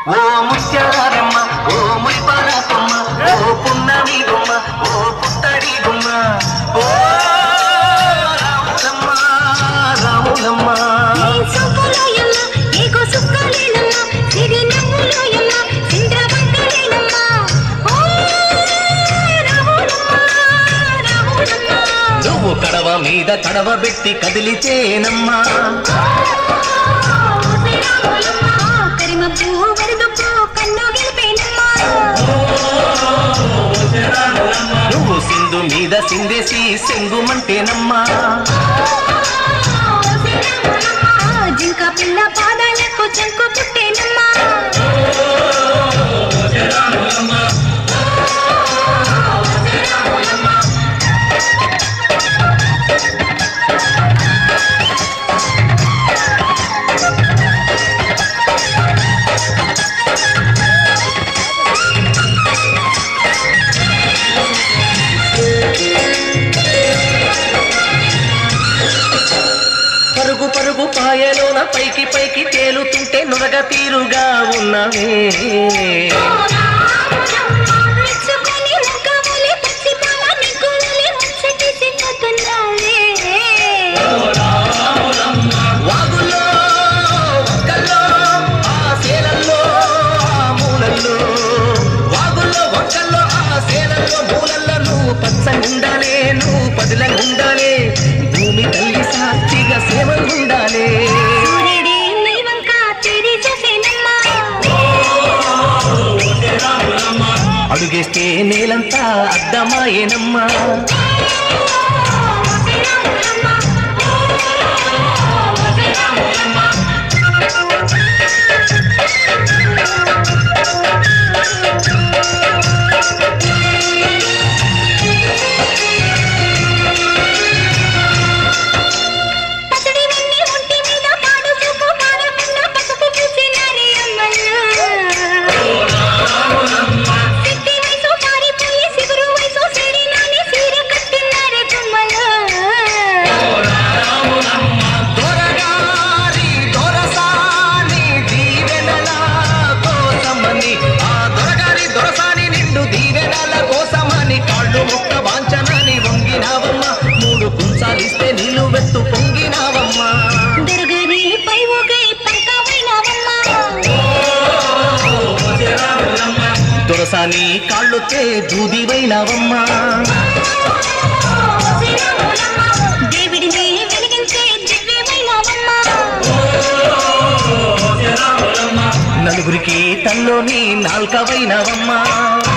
ఓ ముత్యారమ్మ ఓ మురిపాలమ్మ ఓ పున్నమి గుమ్మ ఓ పుత్తడి గుమ్మ ఓ రాములమ్మ రాములమ్మ నీ సొంపులోయమ్మ, నీకు సుక్కలేనమ్మ, సిరి నవ్వులోయమ్మ, సింద్రవంతులేనమ్మ. ఓ రాములమ్మ, రాములమ్మ. నువ్వు కడవ మీద కడవ పెట్టి కదిలితేనమ్మా ఓసి రాములమ్మ, కరిమబ్బు వరదబ్బు కన్ను గెలిపేనమ్మ. నువ్వు సింధు మీద సిందేసి సెంగుమంటేనమ్మా ఓసి రాములమ్మ, జింక పిల్ల పాదాలకు చంకు పుట్టేనమ్మా పరుగు పరుగు పాయలోన పైకి పైకి తేలుతుంటే నురగ తీరుగా ఉన్నవే మెచ్చుకొని ముఖములి పచ్చి పాల నిగ్గులలి ముచ్చటి సిగ్గుతున్నావే. వాగుల్లో ఒక్కల్లో ఆ సేలల్లో ఆ మూలల్లో వాగుల్లో ఒక్కల్లో ఆ సేలల్లో మూలల్లో నువ్వు పచ్చగుండాలే నువ్వు పదిలంగుండాలే భూమి తల్లి సాక్షిగా సేవలుండాలే సూర్యుడే నీ వంక తిరిగి చూసేనమ్మా. అడుగేస్తే నేలంతా అద్దమాయేనమ్మా పసిడి వెన్ని ఒంటి మీద పాడు చూపు పారకున్న పసుపు పూసినారే అమ్మయ్య. సిట్టి వయసు పారిపోయి సిగురు వయసు సిరినాని సీర కట్టినారే గుమ్మయ్య. దొరగారి దొరసాని దీవెనల కోసమని ఆ దొరగారి దొరసాని నిండు దీవెనల కోసమని కాళ్ళు ముక్క వాంచనని వంగినావమ్మ మూడు కుంచాలిస్తే నీళ్ళు వెత్తు పొంగినావమ్మ దొరగారి పై ఊగై పంకమైనవమ్మా. దొరసాని కాళ్ళొత్తే దూదివైనావమ్మ దేవుడిని వెలిగించే దివ్యమైనవమ్మా. నలుగురికి తల్లోని నాల్కవైనవమ్మ